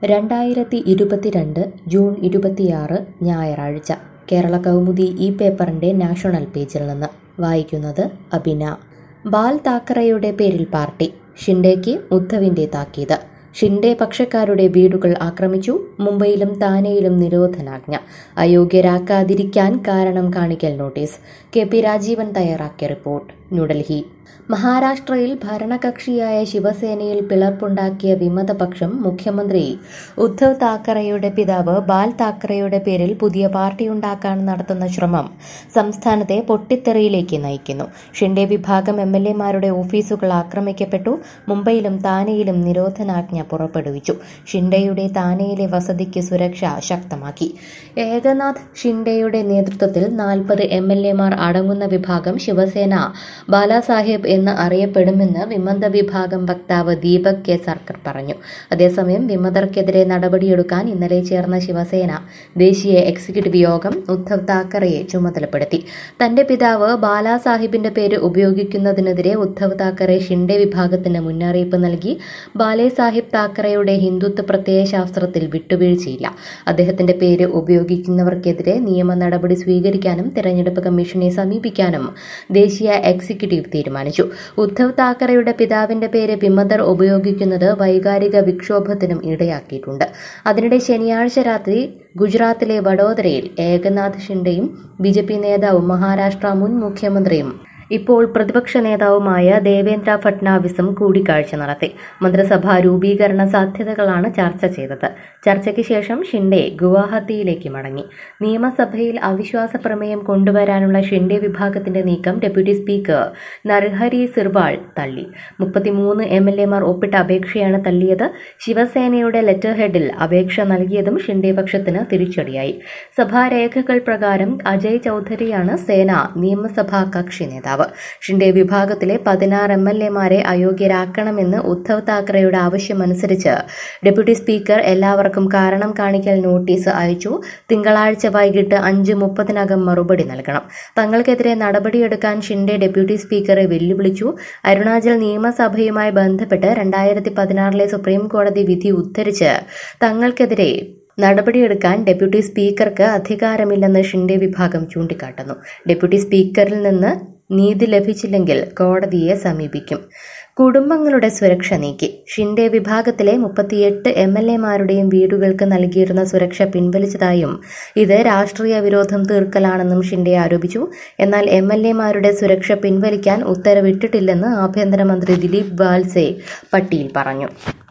രണ്ടായിരത്തി ഇരുപത്തിരണ്ട് ജൂൺ ഇരുപത്തിയാറ് ഞായറാഴ്ച കേരള കൗമുദി ഈ പേപ്പറിൻ്റെ നാഷണൽ പേജിൽ നിന്ന് വായിക്കുന്നത് അബിന ബാൽ താക്കറെയുടെ പേരിൽ പാർട്ടി ഷിൻഡേക്ക് ഉദ്ധവിൻ്റെ താക്കീത് ഷിൻഡെ പക്ഷക്കാരുടെ വീടുകൾ ആക്രമിച്ചു മുംബൈയിലും താനെയിലും നിരോധനാജ്ഞ അയോഗ്യരാക്കാതിരിക്കാൻ കാരണം കാണിക്കൽ നോട്ടീസ് കെ പി രാജീവൻ തയ്യാറാക്കിയ റിപ്പോർട്ട് ന്യൂഡൽഹി മഹാരാഷ്ട്രയിൽ ഭരണകക്ഷിയായ ശിവസേനയിൽ പിളർപ്പുണ്ടാക്കിയ വിമതപക്ഷം മുഖ്യമന്ത്രി ഉദ്ധവ് താക്കറെയുടെ പിതാവ് ബാൽ താക്കറെയുടെ പേരിൽ പുതിയ പാർട്ടിയുണ്ടാക്കാൻ നടത്തുന്ന ശ്രമം സംസ്ഥാനത്തെ പൊട്ടിത്തെറിയിലേക്ക് നയിക്കുന്നു ഷിൻഡെ വിഭാഗം എം എൽ എമാരുടെ ഓഫീസുകൾ ആക്രമിക്കപ്പെട്ടു മുംബൈയിലും താനെയിലും നിരോധനാജ്ഞ പുറപ്പെടുവിച്ചു ഷിൻഡെയുടെ താനെയിലെ വസതിക്ക് സുരക്ഷ ശക്തമാക്കി ഏകനാഥ് ഷിൻഡെയുടെ നേതൃത്വത്തിൽ നാൽപ്പത് എം എൽ എമാർ അടങ്ങുന്ന വിഭാഗം ശിവസേന ബാലാസാഹേബ് എന്ന് അറിയപ്പെടുമെന്ന് വിമത വിഭാഗം വക്താവ് ദീപക് കെ സർക്കർ പറഞ്ഞു അതേസമയം വിമതർക്കെതിരെ നടപടിയെടുക്കാൻ ഇന്നലെ ചേർന്ന ശിവസേന ദേശീയ എക്സിക്യൂട്ടീവ് യോഗം ഉദ്ധവ് താക്കറെയെ ചുമതലപ്പെടുത്തി തന്റെ പിതാവ് ബാലാസാഹിബിന്റെ പേര് ഉപയോഗിക്കുന്നതിനെതിരെ ഉദ്ധവ് താക്കറെ ഷിൻഡെ വിഭാഗത്തിന് മുന്നറിയിപ്പ് നൽകി ബാലെ സാഹിബ് താക്കറെയുടെ ഹിന്ദുത്വ പ്രത്യയശാസ്ത്രത്തിൽ വിട്ടുവീഴ്ചയില്ല അദ്ദേഹത്തിന്റെ പേര് ഉപയോഗിക്കുന്നവർക്കെതിരെ നിയമ നടപടി സ്വീകരിക്കാനും തെരഞ്ഞെടുപ്പ് കമ്മീഷനെ സമീപിക്കാനും ദേശീയ എക്സിക്യൂട്ടീവ് തീരുമാനിച്ചു ഉദ്ധവ് താക്കറെയുടെ പിതാവിന്റെ പേര് വിമതർ ഉപയോഗിക്കുന്നത് വൈകാരിക വിക്ഷോഭത്തിനും ഇടയാക്കിയിട്ടുണ്ട് അതിനിടെ ശനിയാഴ്ച രാത്രി ഗുജറാത്തിലെ വഡോദരയിൽ ഏകനാഥ് ഷിൻഡെയും ബി ജെ പി നേതാവും മഹാരാഷ്ട്ര മുൻ മുഖ്യമന്ത്രിയും ഇപ്പോൾ പ്രതിപക്ഷ നേതാവുമായ ദേവേന്ദ്ര ഫട്നാവിസും കൂടിക്കാഴ്ച നടത്തി മന്ത്രിസഭാ രൂപീകരണ സാധ്യതകളാണ് ചർച്ച ചെയ്തത് ചർച്ചയ്ക്ക് ശേഷം ഷിൻഡെ ഗുവാഹത്തിയിലേക്ക് മടങ്ങി നിയമസഭയിൽ അവിശ്വാസ പ്രമേയം കൊണ്ടുവരാനുള്ള ഷിൻഡെ വിഭാഗത്തിന്റെ നീക്കം ഡെപ്യൂട്ടി സ്പീക്കർ നർഹരി സിർവാൾ തള്ളി മുപ്പത്തിമൂന്ന് എം എൽ എമാർ ഒപ്പിട്ട അപേക്ഷയാണ് തള്ളിയത് ശിവസേനയുടെ ലെറ്റർ ഹെഡിൽ അപേക്ഷ നൽകിയതും ഷിൻഡെ പക്ഷത്തിന് തിരിച്ചടിയായി സഭാരേഖകൾ പ്രകാരം അജയ് ചൌധരിയാണ് സേന നിയമസഭാ കക്ഷി നേതാവ് ഷിൻഡെ വിഭാഗത്തിലെ പതിനാറ് എം എൽ എമാരെ അയോഗ്യരാക്കണമെന്ന് ഉദ്ധവ് താക്കറെയുടെ ആവശ്യമനുസരിച്ച് ഡെപ്യൂട്ടി സ്പീക്കർ എല്ലാവർക്കും കാരണം കാണിക്കൽ നോട്ടീസ് അയച്ചു തിങ്കളാഴ്ച വൈകിട്ട് അഞ്ച് മുപ്പതിനകം മറുപടി നൽകണം തങ്ങൾക്കെതിരെ നടപടിയെടുക്കാൻ ഷിൻഡെ ഡെപ്യൂട്ടി സ്പീക്കറെ വെല്ലുവിളിച്ചു അരുണാചൽ നിയമസഭയുമായി ബന്ധപ്പെട്ട് രണ്ടായിരത്തി പതിനാറിലെ സുപ്രീം കോടതി വിധി ഉദ്ധരിച്ച് തങ്ങൾക്കെതിരെ നടപടിയെടുക്കാൻ ഡെപ്യൂട്ടി സ്പീക്കർക്ക് അധികാരമില്ലെന്ന് ഷിൻഡെ വിഭാഗം ചൂണ്ടിക്കാട്ടുന്നു ഡെപ്യൂട്ടി സ്പീക്കറിൽ നിന്ന് നീതി ലഭിച്ചില്ലെങ്കിൽ കോടതിയെ സമീപിക്കും കുടുംബങ്ങളുടെ സുരക്ഷ നീക്കി ഷിൻഡെ വിഭാഗത്തിലെ മുപ്പത്തിയെട്ട് എം എൽ എമാരുടെയും വീടുകൾക്ക് നൽകിയിരുന്ന സുരക്ഷ പിൻവലിച്ചതായും ഇത് രാഷ്ട്രീയ വിരോധം തീർക്കലാണെന്നും ഷിൻഡെ ആരോപിച്ചു എന്നാൽ എം എൽ എമാരുടെ സുരക്ഷ പിൻവലിക്കാൻ ഉത്തരവിട്ടിട്ടില്ലെന്ന് ആഭ്യന്തരമന്ത്രി ദിലീപ് വാൽസെ പട്ടിയിൽ പറഞ്ഞു